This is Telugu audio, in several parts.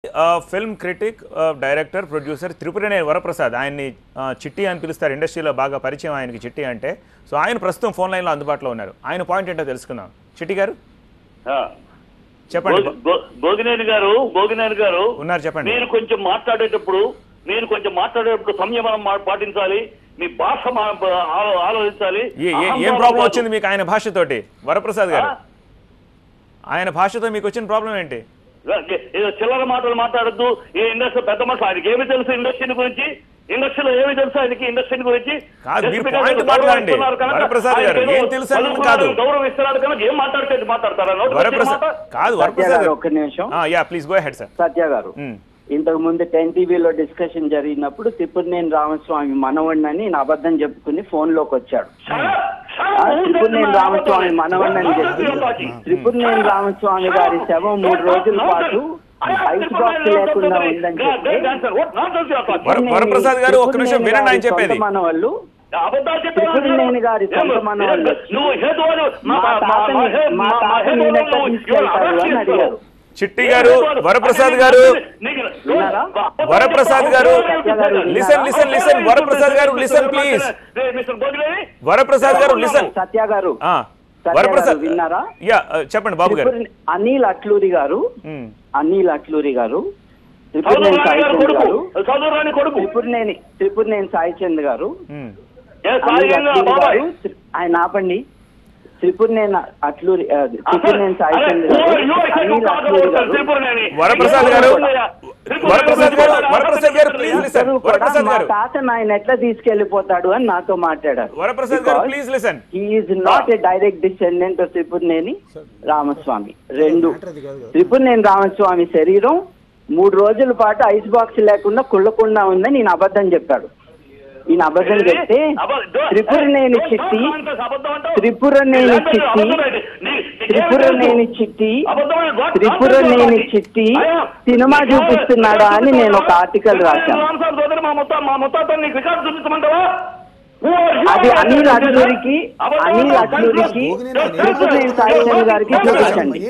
ఆ, film critic ah, director producer త్రిపురనే వరప్రసాద్ ఆయన్ని ఆ, చిట్టి అని పిలుస్తారు ఇండస్ట్రీలో బాగా పరిచయం ఆయనకి చిట్టి అంటే సో ఆయన ప్రస్తుతం ఫోన్ లైన్లో అందుబాటులో ఉన్నారు ఆయన పాయింట్ ఏంటో తెలుసుకుందాం చిట్టి గారు ఆ. చెప్పండి గో- గో- గోగినేని గారు గోగినేని గారు ఉన్నారు చెప్పండి మీరు కొంచెం మాట్లాడేటప్పుడు మీరు కొంచెం మాట్లాడేటప్పుడు సంయమనం మా- పాటించాలి మీ భాష మా- ఆలో- ఆలోచించాలి ఏ- ఏ- ఏం అహంభావం ప్రాబ్లం కాదు. వచ్చింది మీకు ఆయన భాషతోటి వరప్రసాద్ గారు ఆ? ఆయన భాషతో మీకు వచ్చిన ప్రాబ్లం ఏంటి ఏదో చిల్లర మాటలు మాట్లాడద్దు ఈ ఇండస్ట్రీ పెద్ద మనుషులు ఆయనకి ఏమి తెలుసు ఇండస్ట్రీ గురించి ఇండస్ట్రీలో ఏమి తెలుసు ఆయనకి ఇండస్ట్రీ గురించి కాదు, మీరు Just because point ఆయన మాట్లాడండి. గౌరవిస్తున్నారు కనుక వరప్రసాద్ గారు, ఆయనకి ఏదో ఏం తెలుసు అన్నది చదువుకున్నాడు, కాదు. గౌరవిస్తున్నాడు కనుక ఏం మాట్లాడితే మాట్లాడతారా నోటికి వచ్చిన వరప్రసాద్ మాట? కాదు సత్య వరప్రసాద్ గారు గారు ఒక్క నిమిషం ya please go ahead sir Satya garu ఇంతకు ముందు టెన్ టీవీలో డిస్కషన్ జరిగినప్పుడు తిప్పునేని రామస్వామి మనవణ్ణని నా అబద్ధం చెప్పుకుని ఫోన్ లోకి వచ్చాడు ఆ త్రిపురనేని రామస్వామి మనవణ్ణని చెప్పి త్రిపురనేని రామస్వామి గారి శవం మూడు రోజుల పాటు ఐస్ బాక్స్ లేకుండా ఉందని చెప్పి వర- వరప్రసాద్ గారు ఒక్క నిమిషం త్రిపురనేని వినండి ఆయన గారి చెప్పేది. సొంత మనవళ్ళు అబద్ధాలు త్రిపురనేని గారి సొంత మనవాళ్ళు వచ్చి, నువ్వు హేతువాలు మా తాతని మా తాతని ఈయన ఎట్లా తీసుకెళ్తారు అని అడిగారు చిట్టి గారు వరప్రసాద్ గారు విన్నారా? వరప్రసాద్ గారు సత్య గారు విన్నారా? లిసన్ లిసన్ లిసన్ వరప్రసాద్ గారు లిసన్ ప్లీజ్ వరప్రసాద్ గారు లిసన్ సత్య గారు ఆ, సత్య వరప్రసాద్ గారు విన్నారా? యా ఆ, చెప్పండి బాబు గారు త్రిపుర- అనిల్ అట్లూరి గారు ఉమ్, అనిల్ అట్లూరి గారు త్రిపురనేని సాయి చంద్ కొడుకు గారు చదువురాని కొడుకు త్రిపురనేని త్రిపురనేని సాయి చంద్ గారు ఉమ్. ఏ అనిల్ సాయంగా అట్లూరి బాబాయ్ గారు త్రి- ఆయన ఆపండి త్రిపురనేని అట్లూరి ఆ, త్రిపురనేని సాయి అరే, చంద్ you are- గారు you are here to Anil talk Atluri about గారు త్రిపురనేని. వరప్రసాద్ గారు వరప్రసాద్ గారు వరప్రసాద్ గారు ప్లీజ్ లిసన్ ఇద్దరు కూడా వరప్రసాద్ మా గారు తాతను ఆయన ఎట్లా తీసుకెళ్లిపోతాడు అని నాతో మాట్లాడారు Varaprasad garu please listen is not a direct descendant of Tripuraneni Ramaswamy రెండు త్రిపురనేని రామస్వామి శరీరం మూడు రోజుల పాటు ఐస్ బాక్స్ లేకుండా కుళ్ళకుండా ఉందని నేను అబద్ధం చెప్పాడు ఈయన అబద్ధం చెప్తే త్రిపురనేని చిట్టి త్రిపురనేని చిట్టి త్రిపురనేని చిట్టి త్రిపురనేని చిట్టి సినిమా చూపిస్తున్నాడా అని నేను ఒక ఆర్టికల్ రాశాను మా మొత్తం మా మొత్తం నీకు రికార్డు చూపించమంటావా అది అనిల్ అట్లూరికి అనిల్ అట్లూరికి త్రిపురనేని సాయి చంద్ గారికి చూపించండి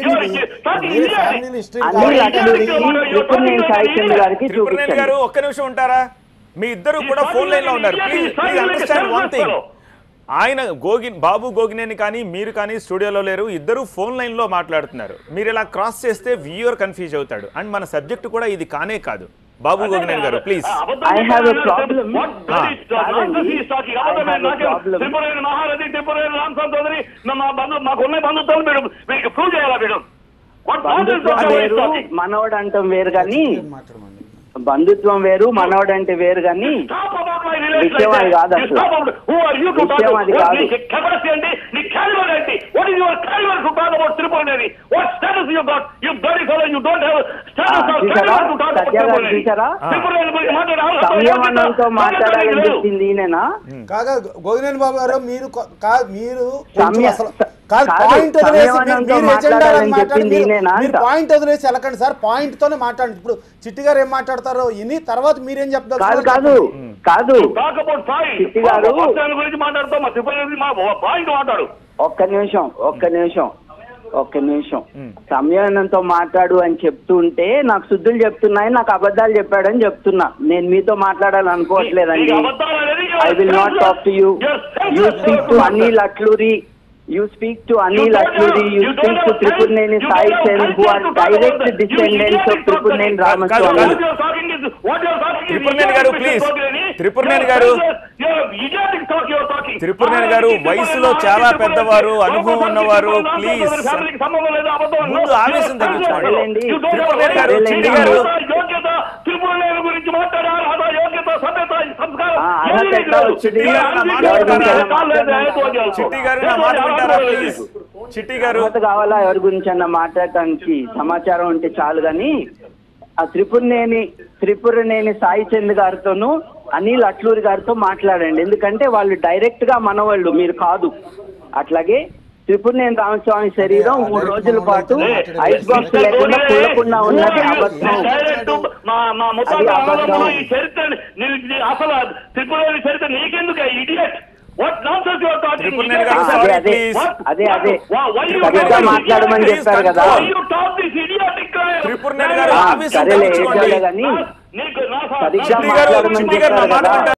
అనిల్ అట్లూరికి త్రిపురనేని సాయి చంద్ గారికి త్రిపురనేని చూపించండి గారు ఒక్క నిమిషం ఉంటారా మీ ఇద్దరు కూడా ఫోన్ లైన్ లో ఉన్నారు please please understand one thing ఆయన గోగి బాబు గోగినేని కానీ మీరు కానీ స్టూడియోలో లేరు ఇద్దరు ఫోన్ లైన్ లో మాట్లాడుతున్నారు మీరు ఇలా క్రాస్ చేస్తే వ్యూయర్ కన్ఫ్యూజ్ అవుతాడు అండ్ మన సబ్జెక్ట్ కూడా ఇది కానే కాదు Babu Gogineni garu please I have a problem. Ah. Tripuraneni Maharathi Tripuraneni Ramaswamy Chowdary మా బంధు మాకు ఉన్న బంధుత్వాలు మీరు మీకు ప్రూవ్ చేయాలా మీరు What nonsense బంధుత్వం are you వేరు talking? మనవడు అంటాం వేరు కానీ బంధుత్వం వేరు మనవడు అంటే వేరు కానీ Stop about my relation విషయం like అది that. కాదు You అసలు. stop about who are you to talk విషయం about? అది What కాదు. నీ capacity ఏంటి? నీ caliber ఏంటి? What is your caliber to talk about Tripurani? What status you got? You bloody fellow, you don't have status Ah, or చూసారా? caliber to talk about సత్య గారు Tripurani. చూసారా? Tripurani గురించి మాట్లాడే అర్హత సంయమనంతో యోగ్యత మాట్లాడాలని లేదు. చెప్పింది ఈయననా కాగా గోవినేని బాబు గారు మీరు కొ- కా- మీరు కొంచెం సమయ- అసలు స- కాదు కాదు, పాయింట్ వదిలేసి మీరు- సంయమనంతో మీరు ఎజెండా మాట్లాడాలని అని మాట్లాడి చెప్పింది మీరు- నేనా మీరు అంట. పాయింట్ వదిలేసి వెళ్ళకండి సార్ పాయింట్ తోనే మాట్లాడండి ఇప్పుడు చిట్టి గారు ఏం మాట్లాడతారో ఇని తర్వాత మీరేం కాదు చెప్తారు కాదు కాదు Talk about point. చిట్టి గారు. మా భక్తుల గురించి మాట్లాడతాం మా త్రిపురని గురించి మా పాయింట్ మాట్లాడు ఒక్క నిమిషం ఒక్క నిమిషం ఒక్క నిమిషం సంయమనంతో మాట్లాడు అని చెప్తుంటే నాకు శుద్ధులు చెప్తున్నాయి నాకు అబద్ధాలు చెప్పాడని చెప్తున్నా నేను మీతో మాట్లాడాలనుకోవట్లేదండి నీకు అబద్ధాలు అనేది I will not talk to you you speak to Anil Atluri you speak to Anil Atluri you speak to Tripuraneni Sai Chand who are direct descendants of Tripuraneni Ramaswamy Tripuraneni garu, please. Tripuraneni గారు. త్రిపురనేని గారు వయసులో చాలా పెద్దవారు అనుభవం ఉన్నవారు ప్లీజ్ ముందు ఆవేశం తగ్గించుకోండి త్రిపురనేని గారు చిట్టి గారు త్రిపురనేని గురించి మాట్లాడారు అదా యోగ్యత సభ్యత సంస్కారం ఆ, అర్హత ఏమీ ఎట్లా లేదు. వచ్చింది? ఈ నా మాట రాజకీయ వింటారా? కాదు, లేదు, హేతువాద్యాలు. చిట్టి గారు నా మాట వింటారా ప్లీజ్ చిట్టి గారు అర్హత కావాలా ఎవరి గురించి అన్న మాట్లాడటానికి సమాచారం ఉంటే చాలు కానీ ఆ త్రిపురనేని త్రిపురనేని సాయి చంద్ గారితోనూ అనిల్ అట్లూరి గారితో మాట్లాడండి ఎందుకంటే వాళ్ళు డైరెక్ట్ గా మనవాళ్ళు మీరు కాదు అట్లాగే త్రిపురనేని రామస్వామి శరీరం మూడు రోజుల పాటు ఐస్ బాక్స్ లేకుండా కుళ్ళకుండా ఉన్నది అబద్ధం డైరెక్ట్ మా మా ముత్తాత అది అబద్ధం. అన్నదమ్ములు ఈ చరిత్ర నీ- నీ- అసలు త్రిపురని చరిత్ర నీకెందుకు idiot What nonsense you are talking? Tripuraneni ah, garu, అదే sorry, అదే please. What? అదే అదే Why- why you సరిగ్గా talk this మాట్లాడమని idiotic- చెప్పారు కదా Why you talk this idiotic, uh, Tripuraneni గారు language? ఆవేశం సరేలే తగ్గించుకోండి. ఏడ్చాలే కానీ నీకు నా- నా- సరిగ్గా చిట్టి గారు మాట్లాడమని చిట్టి గారు నా చెప్పారు మాట కదా. వింటారా?